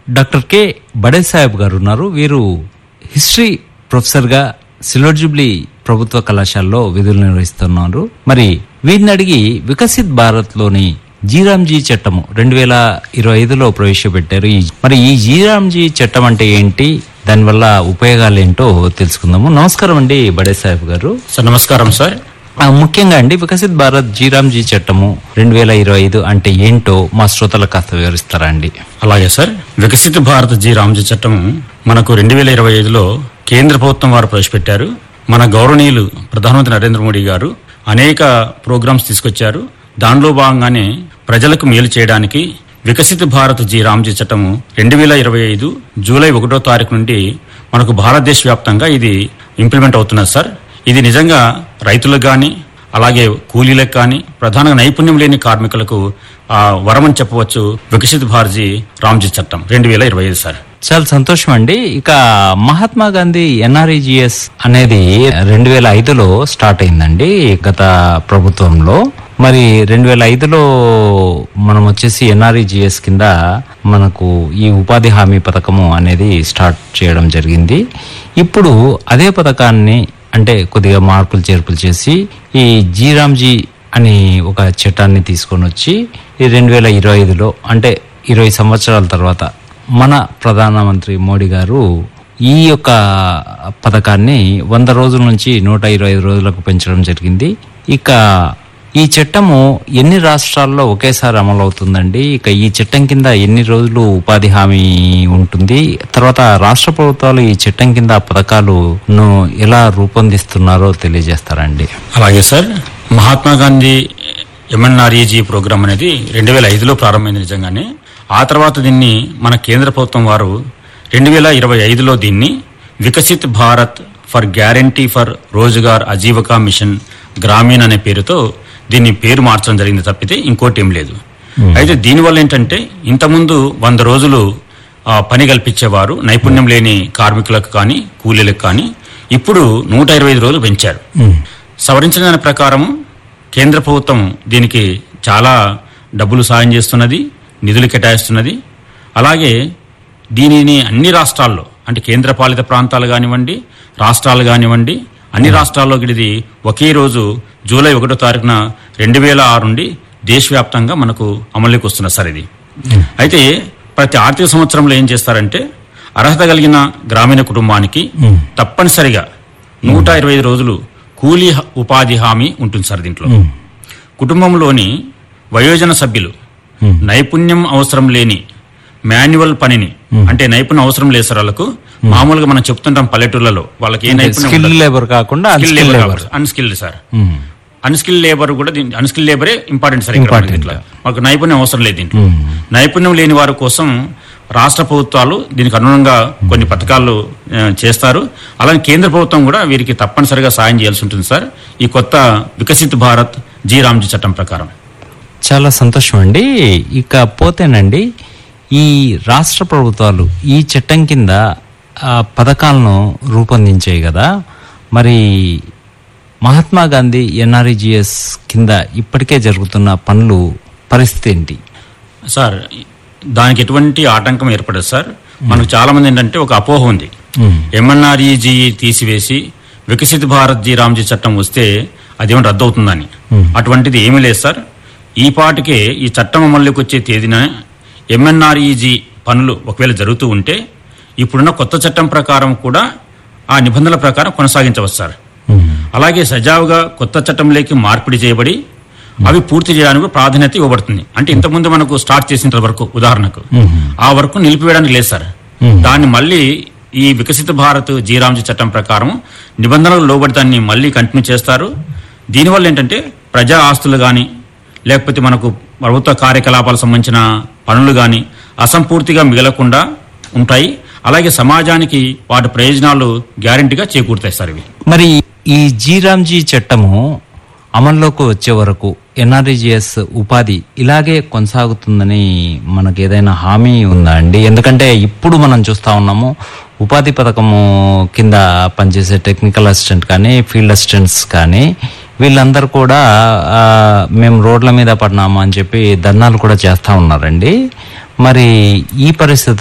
Doctor K బడే సాహెబ్ గారు ఉన్నారు వీరు హిస్టరీ ప్రొఫెసర్ గా సిల్వర్ జూబ్లీ ప్రభుత్వ కళాశాలలో విధులు నిర్వహిస్తున్నారు మరి వీరిని అడిగి వికసిత్ భారత్ లోని జీరాంజీ చట్టము రెండు వేల ఇరవై ఐదులో ప్రవేశపెట్టారు ఈ మరి ఈ జీరాంజీ చట్టం అంటే ఏంటి దానివల్ల ఉపయోగాలు ఏంటో తెలుసుకుందాము నమస్కారం అండి బడే సాహెబ్ గారు సార్ నమస్కారం సార్ ఆ, ముఖ్యంగా అండి వికసిత్ భారత్ జీరాంజీ చట్టము రెండు వేల ఇరవై ఐదు అంటే ఏంటో మా శ్రోతలకు కాస్త వివరిస్తారా అండి అలాగే సార్ వికసిత భారత్ జీ రామ్జీ చట్టం మనకు రెండు వేల ఇరవై ఐదులో కేంద్ర ప్రభుత్వం వారు ప్రవేశపెట్టారు మన గౌరవనీయులు ప్రధానమంత్రి నరేంద్ర మోడీ గారు అనేక ప్రోగ్రామ్స్ తీసుకొచ్చారు దానిలో భాగంగానే ప్రజలకు మేలు చేయడానికి వికసిత భారత్ జీ రామ్జీ చట్టం రెండు వేల ఇరవై ఐదు జూలై ఒకటో తారీఖు నుండి మనకు భారతదేశ వ్యాప్తంగా ఇది ఇంప్లిమెంట్ అవుతున్నది సార్ ఇది నిజంగా రైతులకు కానీ అలాగే కూలీలకు కానీ ప్రధానంగా నైపుణ్యం లేని కార్మికులకు ఆ, వరమని చెప్పవచ్చు వికసిత భారతీ రామ్జీ చట్టం రెండు వేల ఇరవై ఐదు సార్ చాలా సంతోషం అండి ఇక మహాత్మా గాంధీ ఎన్ఆర్ఈజిఎస్ అనేది రెండు వేల ఐదులో స్టార్ట్ అయిందండి గత ప్రభుత్వంలో మరి రెండు వేల ఐదులో మనం వచ్చేసి ఎన్ఆర్ఈజిఎస్ కింద మనకు ఈ ఉపాధి హామీ పథకము అనేది స్టార్ట్ చేయడం జరిగింది ఇప్పుడు అదే పథకాన్ని అంటే కొద్దిగా మార్పులు చేర్పులు చేసి ఈ జీరామ్జీ అని ఒక చట్టాన్ని తీసుకొని వచ్చి ఈ రెండు వేల ఇరవై ఐదులో అంటే ఇరవై సంవత్సరాల తర్వాత మన ప్రధానమంత్రి మోడీ గారు ఈ యొక్క పథకాన్ని వంద రోజుల నుంచి నూట ఇరవై ఐదు రోజులకు పెంచడం జరిగింది ఇక ఈ చట్టము ఎన్ని రాష్ట్రాల్లో ఒకేసారి అమలు అవుతుందండి ఇక ఈ చట్టం కింద ఎన్ని రోజులు ఉపాధి హామీ ఉంటుంది తర్వాత రాష్ట్ర ప్రభుత్వాలు ఈ చట్టం కింద పథకాలను ఎలా రూపొందిస్తున్నారో తెలియజేస్తారండి అలాగే sir Mahatma Gandhi MNREG programme అనేది రెండు వేల ఐదులో ప్రారంభమైంది నిజంగానే ఆ తర్వాత దీన్ని మన కేంద్ర ప్రభుత్వం వారు రెండు వేల ఇరవై ఐదులో దీన్ని Viksit Bharat for guarantee for Rozgar Ajeevika mission Gramin అనే పేరుతో దీన్ని పేరు మార్చడం జరిగింది తప్పితే ఇంకోటి ఏం లేదు అయితే దీనివల్ల ఏంటంటే ఇంతకుముందు వంద రోజులు ఆ, పని కల్పించేవారు నైపుణ్యం లేని కార్మికులకు కానీ కూలీలకు కానీ ఇప్పుడు నూట ఇరవై ఐదు రోజులు పెంచారు సవరించిన దాని ప్రకారం కేంద్ర ప్రభుత్వం దీనికి చాలా డబ్బులు సాయం చేస్తున్నది నిధులు కేటాయిస్తున్నది అలాగే దీనిని అన్ని రాష్ట్రాల్లో అంటే కేంద్రపాలిత ప్రాంతాలు కానివ్వండి రాష్ట్రాలు కానివ్వండి అన్ని రాష్ట్రాల్లో ఇది ఒకే రోజు జూలై ఒకటో తారీఖున రెండు వేల ఆరు నుండి దేశవ్యాప్తంగా మనకు అమలులోకి వస్తున్నది సార్ ఇది అయితే ప్రతి ఆర్థిక సంవత్సరంలో ఏం చేస్తారంటే అర్హత కలిగిన గ్రామీణ కుటుంబానికి తప్పనిసరిగా నూట ఇరవై ఐదు రోజులు కూలీ హ- ఉపాధి హామీ ఉంటుంది సార్ దీంట్లో కుటుంబంలోని వయోజన సభ్యులు నైపుణ్యం అవసరం లేని మాన్యువల్ పనిని అంటే నైపుణ్యం అవసరం లేదు సార్ వాళ్ళకు మామూలుగా మనం చెప్తుంటాం పల్లెటూర్లలో వాళ్ళకి ఏ నైపుణ్యం స్కిల్ లేబర్ కాకుండా skill unskill labour labour unskilled sir unskill labour కూడా అన్స్కిల్ లేబరే ఇంపార్టెంట్ సార్ ఇక్కడ Important. దీంట్లో మాకు నైపుణ్యం అవసరం లేదు దీంట్లో నైపుణ్యం లేని వారి కోసం రాష్ట్ర ప్రభుత్వాలు దీనికి అనుగుణంగా కొన్ని పథకాలు ఆ, చేస్తారు అలాగే కేంద్ర ప్రభుత్వం కూడా వీరికి తప్పనిసరిగా సాయం చేయాల్సి ఉంటుంది సార్ ఈ కొత్త వికసిత్ భారత్ జీ రామ్జీ చట్టం ప్రకారం చాలా సంతోషం అండి ఇక పోతేనండి ఈ రాష్ట్ర ప్రభుత్వాలు ఈ చట్టం కింద ఆ, పథకాలను రూపొందించాయి కదా మరి మహాత్మా గాంధీ ఎన్ఆర్ఈజిఎస్ కింద ఇప్పటికే జరుగుతున్న పనులు పరిస్థితి ఏంటి సార్ దానికి ఎటువంటి ఆటంకం ఏర్పడదు సార్ మనకు చాలా మంది ఏంటంటే ఒక అపోహ ఉంది ఎంఎన్ఆర్ఈజీ తీసివేసి వికసిత్ భారత్ జీ రామ్జీ చట్టం వస్తే అదేమో రద్దు అవుతుందని అటువంటిది ఏమీ లేదు సార్ ఈ పాటికే ఈ చట్టం అమల్లోకి వచ్చే తేదీన ఎంఎన్ఆర్ఈజీ పనులు ఒకవేళ జరుగుతూ ఉంటే ఇప్పుడున్న కొత్త చట్టం ప్రకారం కూడా ఆ నిబంధనల ప్రకారం కొనసాగించవచ్చు సార్ అలాగే సజావుగా కొత్త చట్టంలోకి మార్పిడి చేయబడి అవి పూర్తి చేయడానికి కూడా ప్రాధాన్యత ఇవ్వబడుతుంది అంటే ఇంతకుముందు మనకు స్టార్ట్ చేసిన వరకు ఉదాహరణకు ఆ వరకు నిలిపివేయడానికి లేదు సార్ దాన్ని మళ్ళీ ఈ వికసిత భారత్ జీరాంజీ చట్టం ప్రకారం నిబంధనలు లోబడి దాన్ని మళ్ళీ కంటిన్యూ చేస్తారు దీనివల్ల ఏంటంటే ప్రజా ఆస్తులు కానీ లేకపోతే మనకు ప్రభుత్వ కార్యకలాపాలకు సంబంధించిన పనులు కానీ అసంపూర్తిగా మిగలకుండా ఉంటాయి అలాగే సమాజానికి వాటి ప్రయోజనాలు గ్యారంటీగా చేకూరుతాయి సార్ ఇవి మరి ఈ జీరామ్జీ చట్టము అమల్లోకి వచ్చే వరకు ఎన్ఆర్ఈజిఎస్ ఉపాధి ఇలాగే కొనసాగుతుందని మనకు ఏదైనా హామీ ఉందా అండి ఎందుకంటే ఇప్పుడు మనం చూస్తా ఉన్నాము ఉపాధి పథకము కింద పనిచేసే టెక్నికల్ అసిస్టెంట్ కానీ ఫీల్డ్ అసిస్టెంట్స్ కానీ వీళ్ళందరూ కూడా ఆ, మేము రోడ్ల మీద పడినాము అని చెప్పి ధర్నాలు కూడా చేస్తా ఉన్నారండి మరి ఈ పరిస్థితి